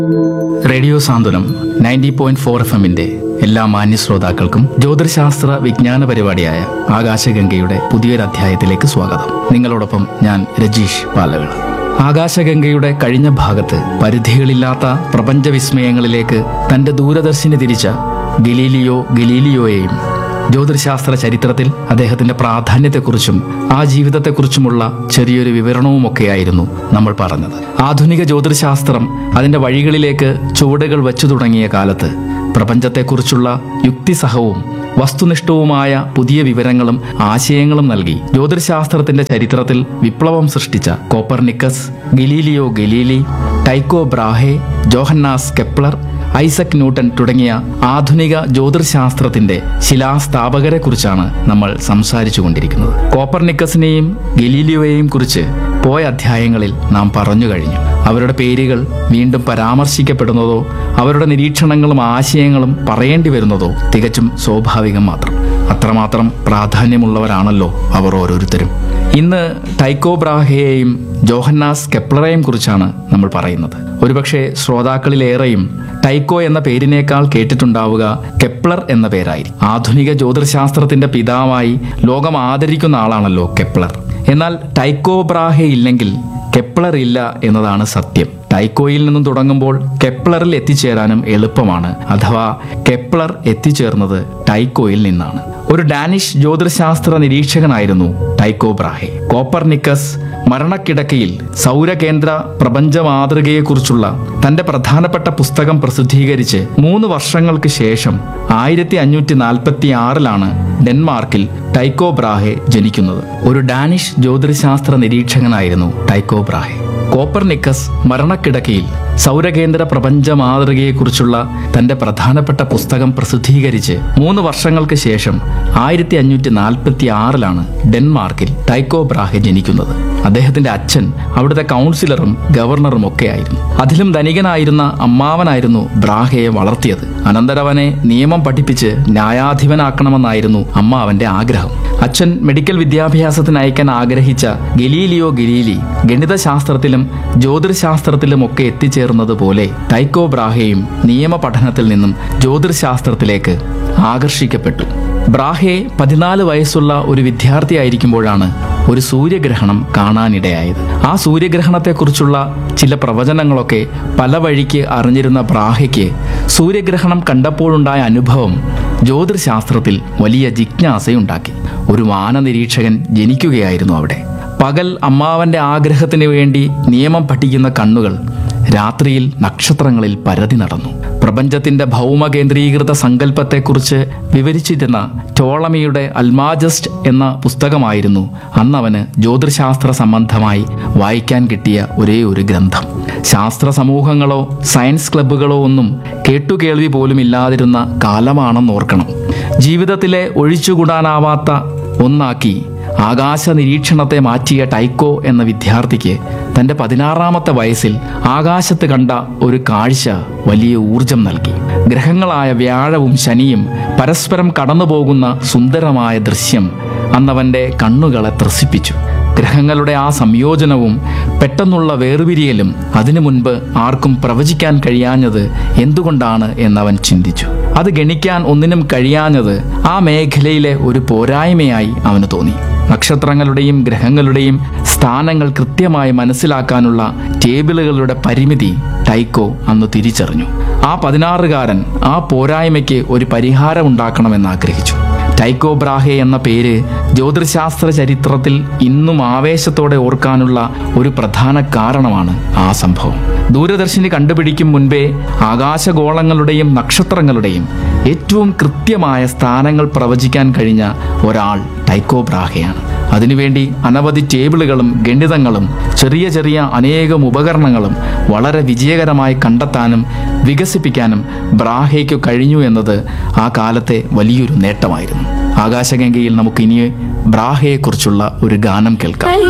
radio Santhwanam ninety point four F എമ്മിന്റെ എല്ലാ മാന്യ ശ്രോതാക്കൾക്കും ജ്യോതിശാസ്ത്ര വിജ്ഞാന പരിപാടിയായ ആകാശഗംഗയുടെ പുതിയൊരു അധ്യായത്തിലേക്ക് സ്വാഗതം നിങ്ങളോടൊപ്പം ഞാൻ രജീഷ് പാലകൾ ആകാശഗംഗയുടെ കഴിഞ്ഞ ഭാഗത്ത് പരിധികളില്ലാത്ത പ്രപഞ്ച വിസ്മയങ്ങളിലേക്ക് തന്റെ ദൂരദർശിനി തിരിച്ച ഗലീലിയോ ഗലീലിയോയെയും ജ്യോതിശാസ്ത്ര ചരിത്രത്തിൽ അദ്ദേഹത്തിന്റെ പ്രാധാന്യത്തെക്കുറിച്ചും ആ ജീവിതത്തെക്കുറിച്ചുമുള്ള ചെറിയൊരു വിവരണവുമൊക്കെയായിരുന്നു നമ്മൾ പറഞ്ഞത് ആധുനിക ജ്യോതിശാസ്ത്രം അതിന്റെ വഴികളിലേക്ക് ചുവടുകൾ വച്ചു തുടങ്ങിയ കാലത്ത് പ്രപഞ്ചത്തെക്കുറിച്ചുള്ള യുക്തിസഹവും വസ്തുനിഷ്ഠവുമായ പുതിയ വിവരങ്ങളും ആശയങ്ങളും നൽകി ജ്യോതിശാസ്ത്രത്തിന്റെ ചരിത്രത്തിൽ വിപ്ലവം സൃഷ്ടിച്ച Copernicus Galileo Galilei Tycho Brahe Johannes Kepler Isaac Newton തുടങ്ങിയ ആധുനിക ജ്യോതിർശാസ്ത്രത്തിന്റെ ശിലാസ്ഥാപകരെ കുറിച്ചാണ് നമ്മൾ സംസാരിച്ചു കൊണ്ടിരിക്കുന്നത് കോപ്പർനിക്കസിനെയും ഗലീലിയോയെയും കുറിച്ച് പോയ അധ്യായങ്ങളിൽ നാം പറഞ്ഞു കഴിഞ്ഞു അവരുടെ പേരുകൾ വീണ്ടും പരാമർശിക്കപ്പെടുന്നതോ അവരുടെ നിരീക്ഷണങ്ങളും ആശയങ്ങളും പറയേണ്ടി വരുന്നതോ തികച്ചും സ്വാഭാവികം മാത്രം അത്രമാത്രം പ്രാധാന്യമുള്ളവരാണല്ലോ അവർ ഓരോരുത്തരും ഇന്ന് ടൈക്കോ ബ്രാഹയെയും ജോഹന്നാസ് കെപ്ലറെയും കുറിച്ചാണ് നമ്മൾ പറയുന്നത് ഒരുപക്ഷെ ശ്രോതാക്കളിലേറെയും ടൈക്കോ എന്ന പേരിനേക്കാൾ കേട്ടിട്ടുണ്ടാവുക കെപ്ലർ എന്ന പേരായിരിക്കും ആധുനിക ജ്യോതിശാസ്ത്രത്തിന്റെ പിതാവായി ലോകം ആദരിക്കുന്ന ആളാണല്ലോ കെപ്ലർ എന്നാൽ ടൈക്കോ ബ്രാഹെ ഇല്ലെങ്കിൽ കെപ്ലർ ഇല്ല എന്നതാണ് സത്യം ടൈക്കോയിൽ നിന്നും തുടങ്ങുമ്പോൾ കെപ്ലറിൽ എത്തിച്ചേരാനും എളുപ്പമാണ് അഥവാ കെപ്ലർ എത്തിച്ചേർന്നത് ടൈക്കോയിൽ നിന്നാണ് ഒരു ഡാനിഷ് ജ്യോതിശാസ്ത്ര നിരീക്ഷകനായിരുന്നു ടൈക്കോ ബ്രാഹെ കോപ്പർനിക്കസ് മരണക്കിടക്കയിൽ സൗരകേന്ദ്ര പ്രപഞ്ച മാതൃകയെക്കുറിച്ചുള്ള തന്റെ പ്രധാനപ്പെട്ട പുസ്തകം പ്രസിദ്ധീകരിച്ച് മൂന്ന് വർഷങ്ങൾക്ക് ശേഷം ആയിരത്തി അഞ്ഞൂറ്റി നാൽപ്പത്തി ആറിലാണ് ഡെൻമാർക്കിൽ ടൈക്കോ ബ്രാഹെ ജനിക്കുന്നത് ഒരു ഡാനിഷ് ജ്യോതിശാസ്ത്ര നിരീക്ഷകനായിരുന്നു ടൈക്കോ ബ്രാഹെ കോപ്പർനിക്കസ് മരണക്കിടക്കയിൽ സൗരകേന്ദ്ര പ്രപഞ്ച മാതൃകയെക്കുറിച്ചുള്ള തന്റെ പ്രധാനപ്പെട്ട പുസ്തകം പ്രസിദ്ധീകരിച്ച് മൂന്ന് വർഷങ്ങൾക്ക് ശേഷം ആയിരത്തി അഞ്ഞൂറ്റി നാൽപ്പത്തി ആറിലാണ് ഡെൻമാർക്കിൽ ടൈക്കോ ബ്രാഹെ ജനിക്കുന്നത് അദ്ദേഹത്തിന്റെ അച്ഛൻ അവിടുത്തെ കൗൺസിലറും ഗവർണറും ഒക്കെ ആയിരുന്നു അതിലും ധനികനായിരുന്ന അമ്മാവനായിരുന്നു ബ്രാഹയെ വളർത്തിയത് അനന്തരവനെ നിയമം പഠിപ്പിച്ച് ന്യായാധിപനാക്കണമെന്നായിരുന്നു അമ്മാവന്റെ ആഗ്രഹം അച്ഛൻ മെഡിക്കൽ വിദ്യാഭ്യാസത്തിന് അയക്കാൻ ആഗ്രഹിച്ച ഗലീലിയോ ഗലീലി ഗണിതശാസ്ത്രത്തിലും ജ്യോതിർശാസ്ത്രത്തിലും ഒക്കെ എത്തിച്ചേർന്നത് പോലെ ടൈക്കോ ബ്രാഹയും നിയമ പഠനത്തിൽ നിന്നും ജ്യോതിർശാസ്ത്രത്തിലേക്ക് ആകർഷിക്കപ്പെട്ടു ബ്രാഹെ പതിനാല് വയസ്സുള്ള ഒരു വിദ്യാർത്ഥിയായിരിക്കുമ്പോഴാണ് ഒരു സൂര്യഗ്രഹണം കാണാനിടയായത് ആ സൂര്യഗ്രഹണത്തെക്കുറിച്ചുള്ള ചില പ്രവചനങ്ങളൊക്കെ പല വഴിക്ക് അറിഞ്ഞിരുന്ന ബ്രാഹയ്ക്ക് സൂര്യഗ്രഹണം കണ്ടപ്പോഴുണ്ടായ അനുഭവം ജ്യോതിർശാസ്ത്രത്തിൽ വലിയ ജിജ്ഞാസയുണ്ടാക്കി ഒരു മാനനിരീക്ഷകൻ ജനിക്കുകയായിരുന്നു അവിടെ പകൽ അമ്മാവന്റെ ആഗ്രഹത്തിന് വേണ്ടി നിയമം പഠിക്കുന്ന കണ്ണുകൾ രാത്രിയിൽ നക്ഷത്രങ്ങളിൽ പരതി നടന്നു പ്രപഞ്ചത്തിന്റെ ഭൗമ കേന്ദ്രീകൃത സങ്കല്പത്തെക്കുറിച്ച് വിവരിച്ചിരുന്ന ടോളമിയുടെ അൽമാജസ്റ്റ് എന്ന പുസ്തകമായിരുന്നു അന്നവന് ജ്യോതിശാസ്ത്ര സംബന്ധമായി വായിക്കാൻ കിട്ടിയ ഒരേ ഒരു ഗ്രന്ഥം ശാസ്ത്ര സമൂഹങ്ങളോ സയൻസ് ക്ലബ്ബുകളോ ഒന്നും കേട്ടുകേൾവി പോലും ഇല്ലാതിരുന്ന കാലമാണെന്നോർക്കണം ജീവിതത്തിലെ ഒഴിച്ചുകൂടാനാവാത്ത ഒന്നാക്കി ആകാശ നിരീക്ഷണത്തെ മാറ്റിയ ടൈക്കോ എന്ന വിദ്യാർത്ഥിക്ക് തന്റെ പതിനാറാമത്തെ വയസ്സിൽ ആകാശത്ത് കണ്ട ഒരു കാഴ്ച വലിയ ഊർജം നൽകി ഗ്രഹങ്ങളായ വ്യാഴവും ശനിയും പരസ്പരം കടന്നുപോകുന്ന സുന്ദരമായ ദൃശ്യം അന്നവന്റെ കണ്ണുകളെ ത്രസിപ്പിച്ചു ഗ്രഹങ്ങളുടെ ആ സംയോജനവും പെട്ടെന്നുള്ള വേർപിരിയലും അതിനു മുൻപ് ആർക്കും പ്രവചിക്കാൻ കഴിയാഞ്ഞത് എന്തുകൊണ്ടാണ് എന്നവൻ ചിന്തിച്ചു അത് ഗണിക്കാൻ ഒന്നിനും കഴിയാഞ്ഞത് ആ മേഖലയിലെ ഒരു പോരായ്മയായി അവന് തോന്നി നക്ഷത്രങ്ങളുടെയും ഗ്രഹങ്ങളുടെയും സ്ഥാനങ്ങൾ കൃത്യമായി മനസ്സിലാക്കാനുള്ള ടേബിളുകളുടെ പരിമിതി ടൈക്കോ അന്ന് തിരിച്ചറിഞ്ഞു ആ പതിനാറുകാരൻ ആ പോരായ്മയ്ക്ക് ഒരു പരിഹാരം ഉണ്ടാക്കണമെന്ന് ആഗ്രഹിച്ചു ടൈക്കോ ബ്രാഹെ എന്ന പേര് ജ്യോതിശാസ്ത്ര ചരിത്രത്തിൽ ഇന്നും ആവേശത്തോടെ ഓർക്കാനുള്ള ഒരു പ്രധാന കാരണമാണ് ആ സംഭവം ദൂരദർശിനി കണ്ടുപിടിക്കും മുൻപേ ആകാശഗോളങ്ങളുടെയും നക്ഷത്രങ്ങളുടെയും ഏറ്റവും കൃത്യമായ സ്ഥാനങ്ങൾ പ്രവചിക്കാൻ കഴിഞ്ഞ ഒരാൾ ടൈക്കോ ബ്രാഹയാണ് അതിനുവേണ്ടി അനവധി ടേബിളുകളും ഗണിതങ്ങളും ചെറിയ ചെറിയ അനേകം ഉപകരണങ്ങളും വളരെ വിജയകരമായി കണ്ടെത്താനും വികസിപ്പിക്കാനും ബ്രാഹയ്ക്കു കഴിഞ്ഞു എന്നത് ആ കാലത്തെ വലിയൊരു നേട്ടമായിരുന്നു ആകാശഗംഗയിൽ നമുക്ക് ഇനി ബ്രാഹയെക്കുറിച്ചുള്ള ഒരു ഗാനം കേൾക്കാം